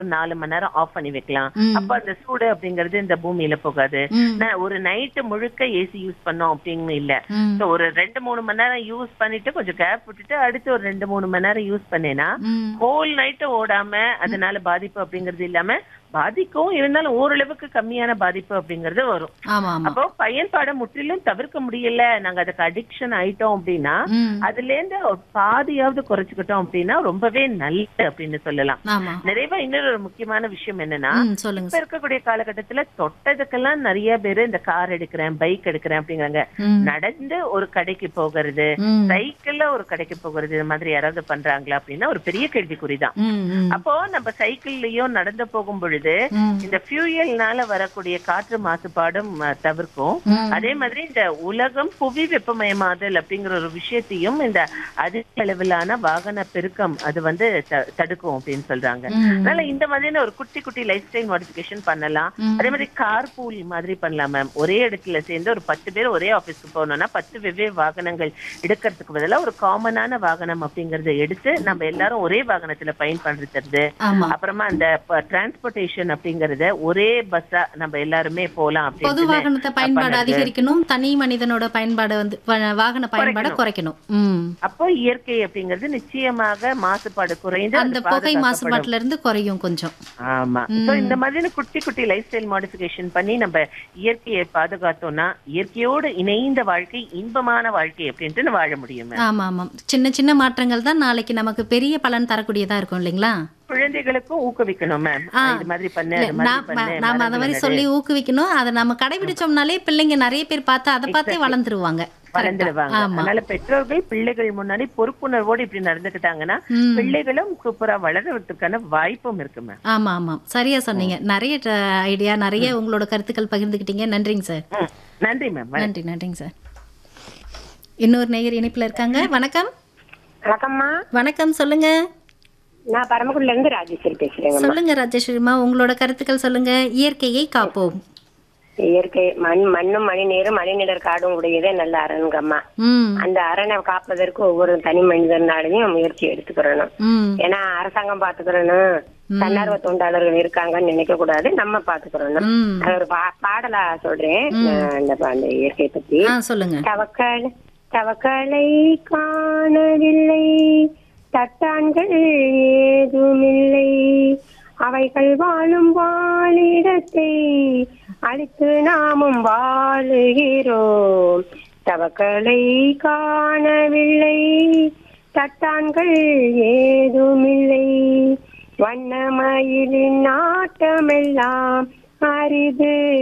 நாலு மணி நேரம் ஆஃப் பண்ணி வைக்கலாம் ம். அப்ப அந்த சூடு அப்படிங்கறது இந்த பூமியில போகாது ம். நான் ஒரு நைட்டு முழுக்க ஏசி யூஸ் பண்ணோம் அப்படின்னு இல்ல ம். So, ஒரு ரெண்டு மூணு மணி நேரம் யூஸ் பண்ணிட்டு கொஞ்சம் கேப் விட்டுட்டு அடுத்து ஒரு ரெண்டு மூணு மணி நேரம் யூஸ் பண்ணேன்னா ம். ஹோல் நைட்டு ஓடாம அதனால பாதிப்பு அப்படிங்கறது இல்லாம பாதிக்கும் இருந்தாலும் ஓரளவுக்கு கம்மியான பாதிப்பு அப்படிங்கறது வரும் ஆமா ஆமா அப்போ பயன்பாடை முற்றிலும் தவிர்க்க முடியல நாங்க அதுக்கு அடிக்ஷன் ஆயிட்டோம் அப்படின்னா ம். அதுல இருந்து ஒரு பாதியாவது குறைச்சுக்கிட்டோம் அப்படின்னா ரொம்பவே நல்லது அப்படின்னு சொல்லலாம் ஆமா நிறைவா இன்னொரு ஒரு முக்கியமான விஷயம் என்னன்னா ம் சொல்லுங்க இப்ப இருக்கக்கூடிய காலகட்டத்துல தொட்டதுக்கெல்லாம் நிறைய பேரு இந்த கார் எடுக்கிறேன் பைக் எடுக்கிறேன் அப்படிங்கிறாங்க ம். நடந்து ஒரு கடைக்கு போகிறது ம். சைக்கிள்ல ஒரு கடைக்கு போகிறது இது மாதிரி யாராவது பண்றாங்களா அப்படின்னா ஒரு பெரிய கேள்விக்குறிதான் ம், ம். அப்போ நம்ம சைக்கிள்லயும் நடந்து போகும் பொழுது ம். இந்த ஃபியூயல்னால வரக்கூடிய காற்று மாசுபாடும் அஹ், தவிர்க்கும் ம். அதே மாதிரி இந்த உலகம் புவி வெப்பமயமாதல் அப்படிங்கிற ஒரு விஷயத்தையும் இந்த அதிக அளவிலான வாகன பெருக்கம் அது வந்து த- தடுக்கும் அப்படின்னு சொல்றாங்க ம். அதனால இந்த மாதிரியான ஒரு குட்டி குட்டி லைஃப் ஸ்டைல் மாடிஃபிகேஷன் பண்ணலாம் ம். அதே மாதிரி கார் பூல் மாதிரி பண்ணலாம் மேம் ஒரே இடத்துல சேர்ந்து ஒரு பத்து பேர் ஒரே ஆபீஸ்க்கு போகணும்னா பத்து வெவ்வேறு வாகனங்கள் எடுக்கிறதுக்கு பதிலா ஒரு காமனான வாகனம் அப்படிங்கறத எடுத்து நம்ம எல்லாரும் ஒரே வாகனத்துல பயன்படுத்துறது ஆமா அப்புறமா அந்த டிரான்ஸ்போர்ட்டேஷன் அப்படிங்கறத ஒரே பஸ்ஸா நம்ம எல்லாருமே போலாம் பொது அப்படின்னு வாகனத்தை பயன்பாடு அதிகரிக்கணும் தனி மனிதனோட பயன்பாடு வந்து வ- வாகன பயன்பாடை குறைக்கணும் ம். அப்போ இயற்கை அப்படிங்கிறது நிச்சயமாக மாசுபாடு குறைந்து அந்த அது புகை பாதுகாக்கப்படும். மாசுபாட்டுல இருந்து குறையும் கொஞ்சம் ஆமா சோ இந்த மாதிரி குட்டி குட்டி லைஃப் ஸ்டைல் மாடிஃபிகேஷன் பண்ணி நம்ம இயற்கையை பாதுகாத்தோம்னா இயற்கையோடு இணைந்த வாழ்க்கை இன்பமான வாழ்க்கை அப்படின்ட்டு வாழ முடியும் ஆமா ஆமா சின்ன சின்ன மாற்றங்கள் தான் நாளைக்கு நமக்கு பெரிய பலன் தரக்கூடியதா இருக்கும் இல்லைங்களா குழந்தைகளுக்கும் ஊக்குவிக்கணும் மேம் ஆ. இது மாதிரி பண்ணு இல்ல, அது மாதிரி நான் பண்ணு நாம அத மரங்களை மாதிரி நடு. சொல்லி ஊக்குவிக்கணும் அதை நம்ம கடைபிடிச்சோம்னாலே பிள்ளைங்க நிறைய பேர் பார்த்து அதை பார்த்தே வளர்ந்துருவாங்க வளர்ந்துடுவாங்க ஆமா அதனால பெற்றோர்கள் பிள்ளைகள் முன்னாடி பொறுப்புணர்வோடு இப்படி நடந்துக்கிட்டாங்கன்னா ம். பிள்ளைகளும் சூப்பரா வளர்றதுக்கான வாய்ப்பும் இருக்கு மேம் ஆமா ஆமா சரியா சொன்னீங்க நிறைய ஐடியா நிறைய உங்களோட கருத்துக்கள் பகிர்ந்துக்கிட்டீங்க நன்றிங்க சார் ம். நன்றி மேம் நன்றி நன்றிங்க சார் இன்னொரு நேயர் இணைப்புல இருக்காங்க வணக்கம் வணக்கம்மா வணக்கம் சொல்லுங்க நான் பரமக்குடில இருந்து ராஜேஸ்வரி பேசுறேங்க சொல்லுங்க ராஜேஸ்வரிமா உங்களோட கருத்துக்கள் சொல்லுங்க இயற்கையை காப்போம் இயற்கை மண் மண்ணும் மணி நீரும் மணிநிலர் காடும் உடையதே நல்ல அரண்கம்மா ம் அந்த அரணை காப்பதற்கு ஒவ்வொரு தனி மனிதனாலையும் முயற்சி எடுத்துக்கிறணும் ம் ஏன்னா அரசாங்கம் பாத்துக்கிறணும் தன்னார்வ தொண்டாளர்கள் இருக்காங்கன்னு நினைக்க கூடாது நம்ம பாத்துக்கிறணும் ம் அது ஒரு பா- பாடலா சொல்றேன் நான் அந்த அந்த இயற்கை பத்தி ஆ சொல்லுங்க தவக்கள் தவக்களை காணவில்லை தட்டான்கள் ஏதுமில்லை அவைகள் வாழும் வாழிடத்தை அழித்து நாமும் வாழுகிறோம் தவக்களை காணவில்லை தட்டான்கள் ஏதுமில்லை வண்ணமயிலின் நாட்டமெல்லாம் அரிது